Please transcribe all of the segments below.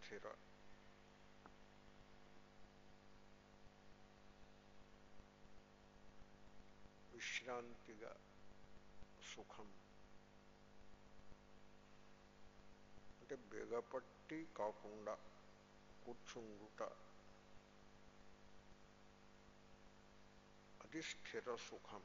స్థిర విశ్రాంతిగా సుఖం అంటే బిగపట్టి కాకుండా కూర్చుండుట అది స్థిర సుఖం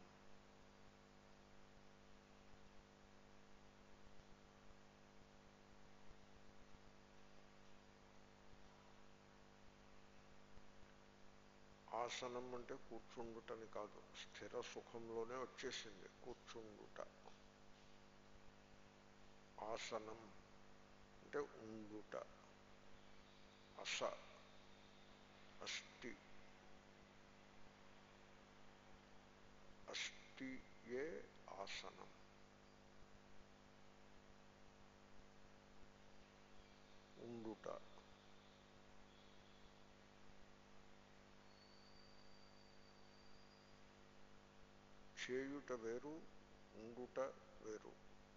ఆసనం అంటే కూర్చుండుటని కాదు స్థిర సుఖంలోనే వచ్చేసింది కూర్చుండుట ఆసనం అంటే ఉండుట అస అస్థి అస్థియే ఆసనం ఉండుట చేయుట వేరు ఉండుట వేరు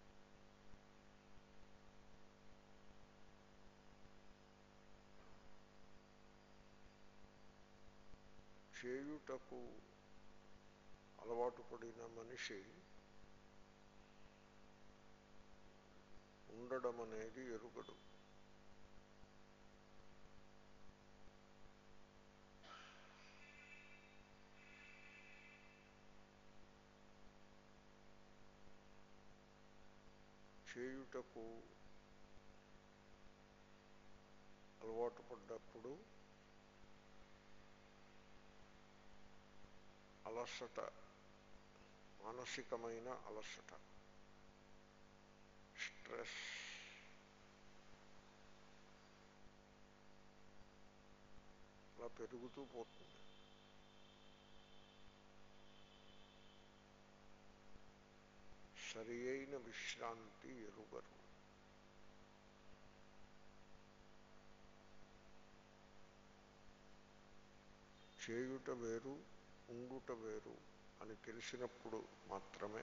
చేయుటకు అలవాటు పడిన మనిషి ఉండడం అనేది ఎరుగడు చేయుటకు అలవాటు పడ్డప్పుడు అలసట మానసికమైన అలసట స్ట్రెస్ అలా పెరుగుతూ పోతుంది సరి అయిన విశ్రాంతి ఎరుగరు చేయుట వేరు ఉండుట వేరు అని తెలిసినప్పుడు మాత్రమే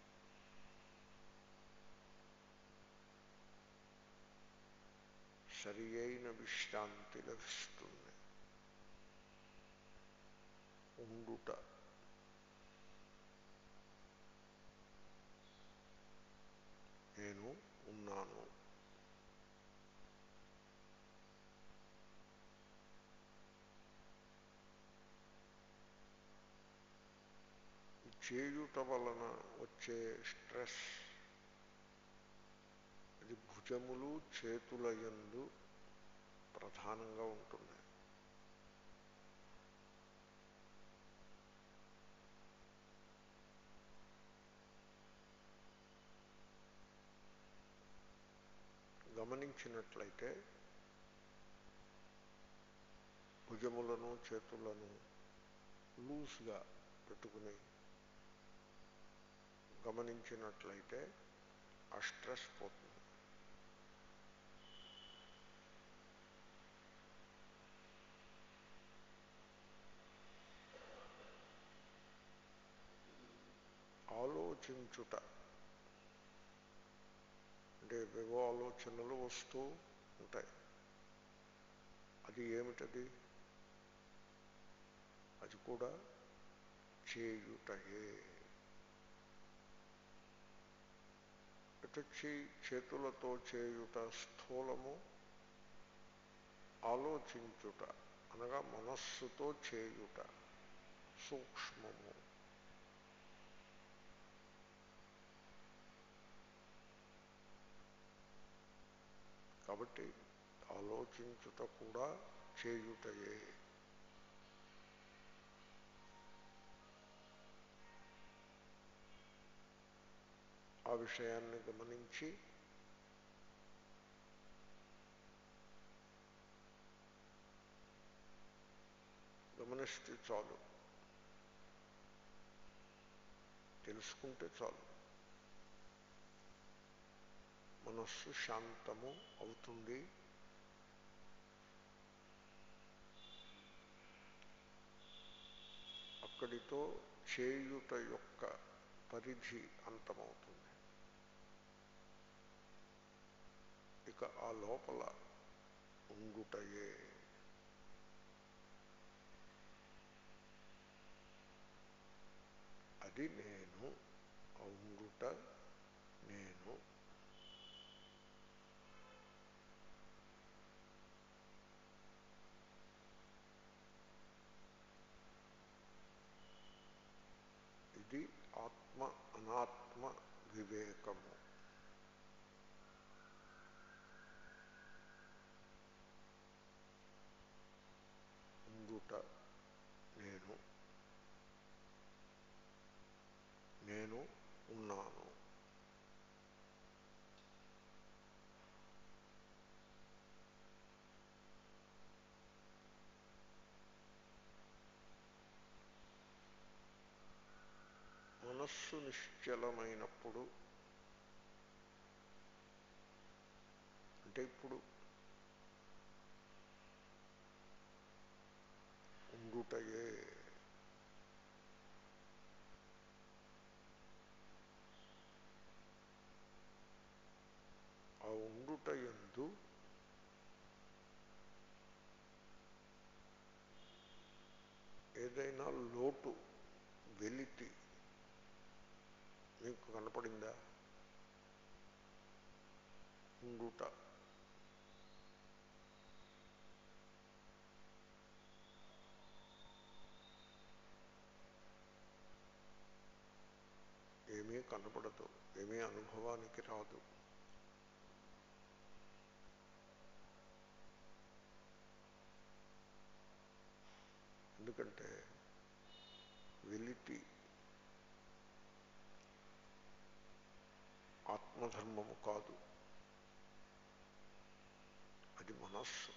సరి అయిన విశ్రాంతి లభిస్తుంది ఉండుట నేను ఉన్నాను ఈ చేయుట వలన వచ్చే స్ట్రెస్ అది భుజములు చేతుల యందు ప్రధానంగా ఉంటుంది గమనించినట్లయితే భుజములను చేతులను లూజ్గా పెట్టుకుని గమనించినట్లయితే ఆ స్ట్రెస్ పోతుంది ఆలోచించుట అంటే ఏవేవో ఆలోచనలు వస్తూ ఉంటాయి అది ఏమిటది అది కూడా చేయుటయే ఎటొచ్చి చేతులతో చేయుట స్థూలము ఆలోచించుట అనగా మనస్సుతో చేయుట సూక్ష్మము కాబట్టి ఆలోచించుట కూడా చేయుటయే ఆ విషయాన్ని గమనించి గమనిస్తే చాలు తెలుసుకుంటే చాలు మనస్సు శాంతము అవుతుంది అక్కడితో చేయుట యొక్క పరిధి అంతమవుతుంది ఇక ఆ లోపల ఉండుటయే అది నేను ఆ ఉండుట నేను ఇది ఆత్మ అనాత్మ వివేకము ఉండుట నేను నేను ఉన్నాను మనస్సు నిశ్చలమైనప్పుడు అంటే ఇప్పుడు ఉండుటయే ఆ ఉండుట ఎందు ఏదైనా లోటు వెలితి మీకు కనపడిందా ఉండుట ఏమీ కనపడదు ఏమీ అనుభవానికి రాదు ఎందుకంటే వెలితి ఆత్మధర్మము కాదు అది మనస్సు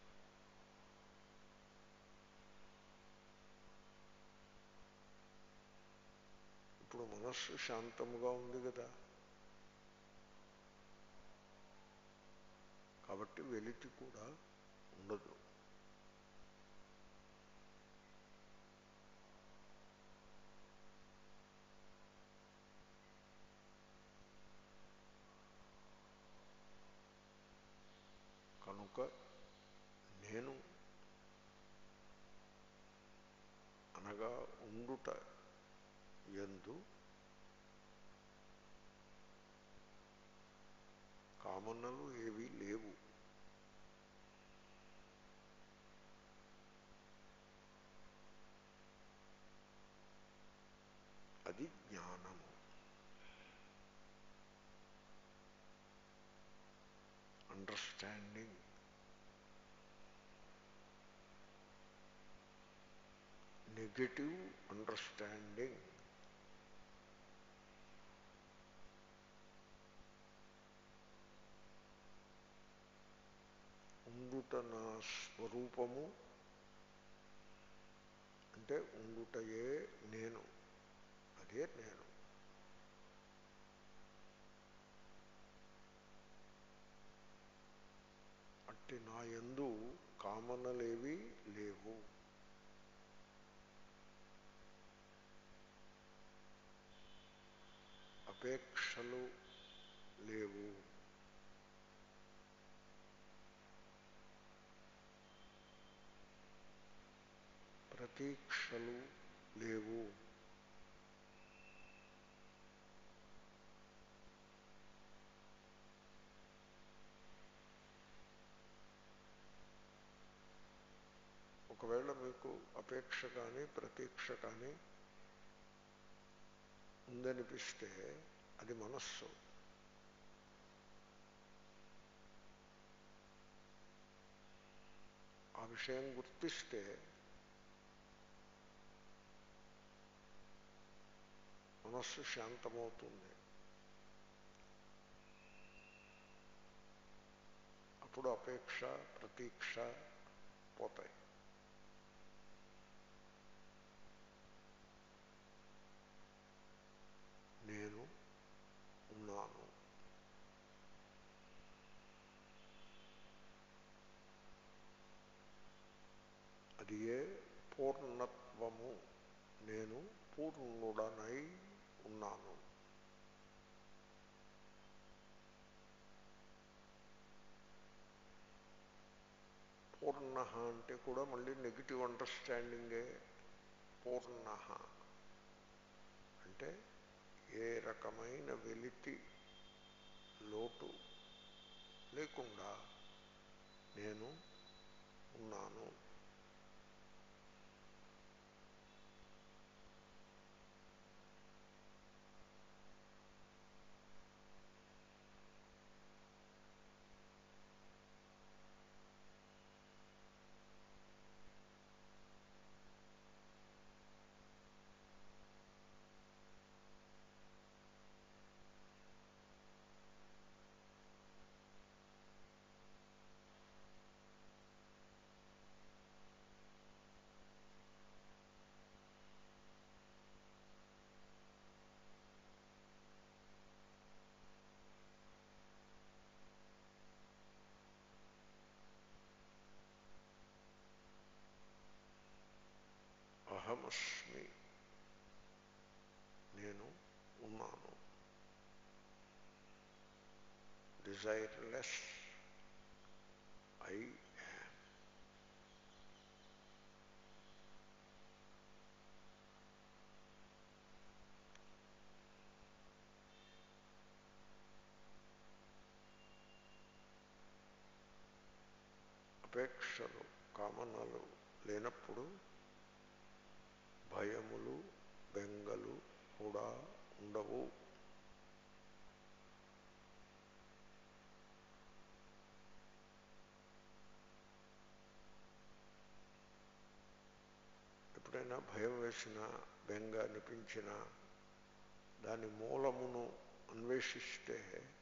ఇప్పుడు మనస్సు శాంతముగా ఉంది కదా కాబట్టి వెలితి కూడా ఉండదు కనుక నేను అనగా ఉండుట ఎందు కామనలు ఏవీ లేవు అది జ్ఞానము అండర్స్టాండింగ్ నెగటివ్ అండర్స్టాండింగ్ ఉండుట నా స్వరూపము అంటే ఉండుటయే నేను అదే నేను అట్టి నా యందు కామనలేవి లేవు అపేక్షలు లేవు ప్రతీక్షలు లేవు ఒకవేళ మీకు అపేక్ష కానీ ప్రతీక్ష కానీ ఉందనిపిస్తే అది మనస్సు ఆ విషయం గుర్తిస్తే మనస్సు శాంతమవుతుంది అప్పుడు అపేక్ష ప్రతీక్ష పోతాయి నేను ఉన్నాను అది ఏ పూర్ణత్వము నేను పూర్ణుడనై ఉన్నాను పూర్ణ అంటే కూడా మళ్ళీ నెగిటివ్ అండర్స్టాండింగే పూర్ణ అంటే ఏ రకమైన వెలితి లోటు లేకుండా నేను ఉన్నాను అహమస్మి నేను ఉన్నాను డిజైర్లెస్ ఐ యామ్ అపేక్షలు కామనలు లేనప్పుడు భయములు బెంగలు కూడా ఉండవు ఎప్పుడైనా భయం వేసిన బెంగ అనిపించిన దాని మూలమును అన్వేషిస్తే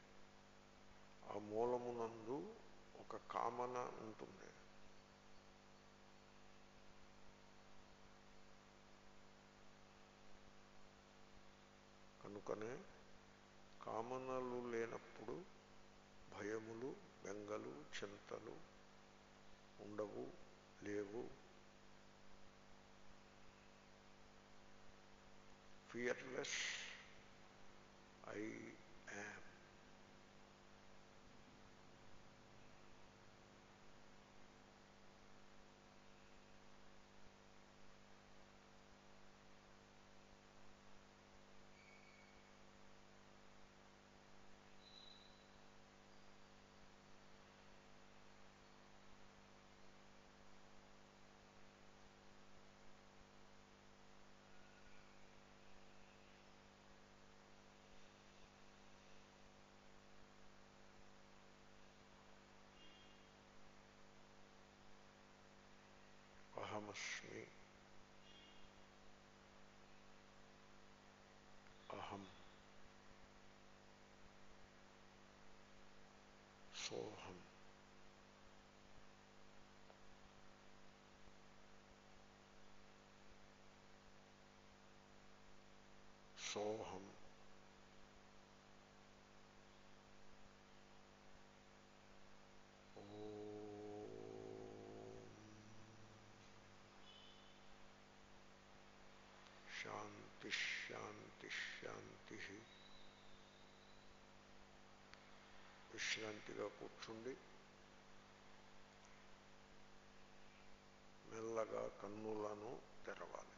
ఆ మూలమునందు ఒక కామన ఉంటుంది కనుకనే కామనలు లేనప్పుడు భయములు బెంగలు చింతలు ఉండవు లేవు ఫియర్లెస్ ఐ యామ్ అహమస్మి అహం సోహం సోహం శాంతి శాంతి శాంతి విశ్రాంతిగా కూర్చుండి మెల్లగా కన్నులను తెరవాలి